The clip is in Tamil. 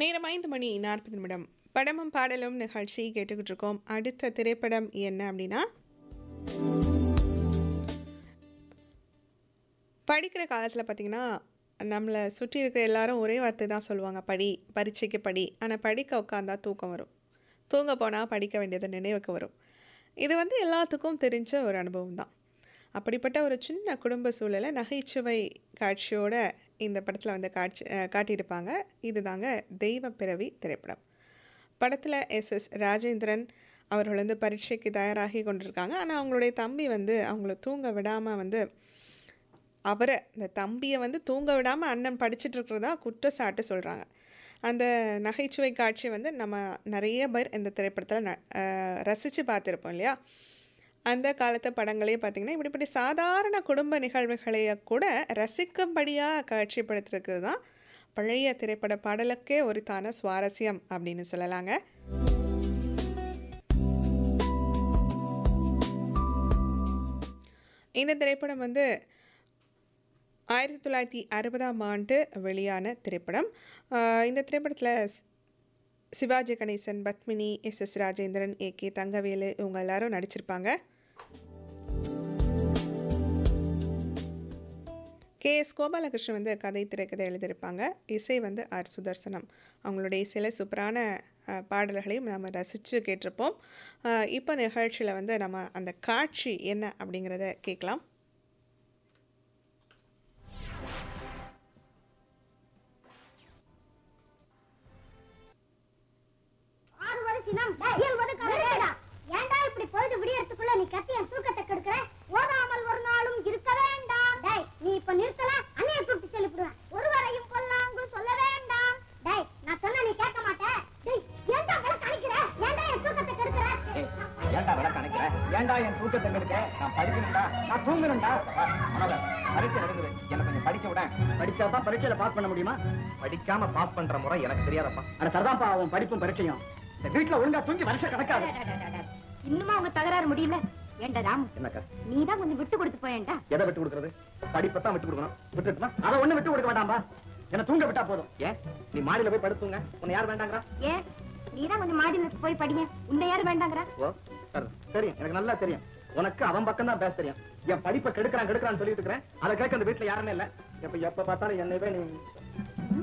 நேரம் ஐந்து மணி நாற்பது நிமிடம் படமும் பாடலும் நிகழ்ச்சி கேட்டுக்கிட்டு இருக்கோம் அடுத்த திரைப்படம் என்ன அப்படின்னா படிக்கிற காலத்தில் பார்த்தீங்கன்னா நம்மளை சுற்றி இருக்கிற எல்லாரும் ஒரே வார்த்தை தான் சொல்லுவாங்க படி பரீட்சைக்கு படி ஆனால் படிக்க உட்காந்தா தூக்கம் வரும் தூங்க போனால் படிக்க வேண்டியது நினைவுக்கு வரும் இது வந்து எல்லாத்துக்கும் தெரிஞ்ச ஒரு அனுபவம் தான் அப்படிப்பட்ட ஒரு சின்ன குடும்ப சூழலை நகைச்சுவை காட்சியோட இந்த படத்தில் வந்து காட்சி அஹ், காட்டியிருப்பாங்க இதுதாங்க தெய்வ பிறவி திரைப்படம் படத்தில் எஸ் எஸ் ராஜேந்திரன் அவர்கள் வந்து பரீட்சைக்கு தயாராகி கொண்டிருக்காங்க ஆனால் அவங்களுடைய தம்பி வந்து அவங்கள தூங்க விடாமல் வந்து அவரை இந்த தம்பியை வந்து தூங்க விடாமல் அண்ணன் படிச்சுட்டு இருக்கிறதா குற்றச்சாட்டு சொல்கிறாங்க அந்த நகைச்சுவை காட்சி வந்து நம்ம நிறைய பேர் இந்த திரைப்படத்தில் ந ரசித்து பார்த்துருப்போம் இல்லையா அந்த காலத்து படங்களே பார்த்திங்கன்னா இப்படிப்பட்ட சாதாரண குடும்ப நிகழ்வுகளைய கூட ரசிக்கும்படியாக காட்சிப்படுத்திருக்கிறது தான் பழைய திரைப்பட பாடலுக்கே ஒரு தான சுவாரஸ்யம் அப்படின்னு சொல்லலாங்க இந்த திரைப்படம் வந்து ஆயிரத்தி தொள்ளாயிரத்தி அறுபதாம் ஆண்டு வெளியான திரைப்படம் ஆஹ் இந்த திரைப்படத்தில் Sivaji Ganesan Padmini S S Rajendran A K Thangavelu இவங்க எல்லாரும் நடிச்சிருப்பாங்க கே எஸ் கோபாலகிருஷ்ணன் வந்து கதை திரைக்கதை எழுதியிருப்பாங்க இசை வந்து ஆர் சுதர்சனம் அவங்களுடைய இசையில் சூப்பரான அஹ், பாடல்களையும் நம்ம ரசித்து கேட்டிருப்போம் அஹ், இப்போ நிகழ்ச்சியில் வந்து நம்ம அந்த காட்சி என்ன அப்படிங்கிறத கேட்கலாம் ஆறுவது சினம் இயல்வது கவலைடா ஏன்டா இப்படி பொழுது விடியறதுக்குள்ள நீ கத்தி என் தூக்கத்தை கெடுக்கிற ஓதாமல் ஒரு நாளும் இருக்க வேண்டாம் டேய் நீ இப்ப நிறுத்தல அண்ணைய கூப்பிட்டு சொல்லிவிடுவேன் ஒருவரையும் கொல்லாங்கு சொல்ல வேண்டாம் டேய் நான் சொன்னா நீ கேட்க மாட்டே டேய் ஏன்டா விளக்கு அணைக்கிற ஏன்டா என் தூக்கத்தை கெடுக்கிற ஏய், ஏன்டா விளக்கு அணைக்கிற ஏன்டா என் தூக்கத்தை கெடுக்க நான் படிக்கணும்டா நான் தூங்கணும்டா மனோகர், பரீட்சை நடக்குது என்ன கொஞ்சம் படிக்க விட படிச்சா தான் பரீட்சையில பாஸ் பண்ண முடியுமா படிக்காம பாஸ் பண்ற முறை எனக்கு தெரியாதப்பா அட சரிதான்ப்பா அவன் படிப்பும் பரீட்சையும் இந்த வீட்டுல ஒழுங்கா தூங்கி வருஷம் கணக்காது இன்னுமா உங்க தகராறு முடியல ஏண்டா ராம் என்னக்கா நீ தான் கொஞ்சம் விட்டு கொடுத்து போயேன்டா எதை விட்டு கொடுக்கறது படிப்பத்தான் விட்டு கொடுக்கணும் விட்டுட்டுமா அதை ஒண்ணு விட்டு கொடுக்க வேண்டாம்பா என்ன தூங்க விட்டா போதும் ஏன் நீ மாடியில போய் படுத்துங்க உன்னை யார் வேண்டாங்கிறா ஏன் நீ தான் கொஞ்சம் மாடியில போய் படிங்க உன்னை யாரு வேண்டாங்கிற ஓ சரி, தெரியும் எனக்கு நல்லா தெரியும் உனக்கு அவன் பக்கம் தான் பேச தெரியும் என் படிப்பை கெடுக்கிறான் கெடுக்கிறான்னு சொல்லிட்டு இருக்கிறேன் அதை கேட்க அந்த வீட்டுல யாருமே இல்ல எப்ப எப்ப பார்த்தாலும் என்னவே நீ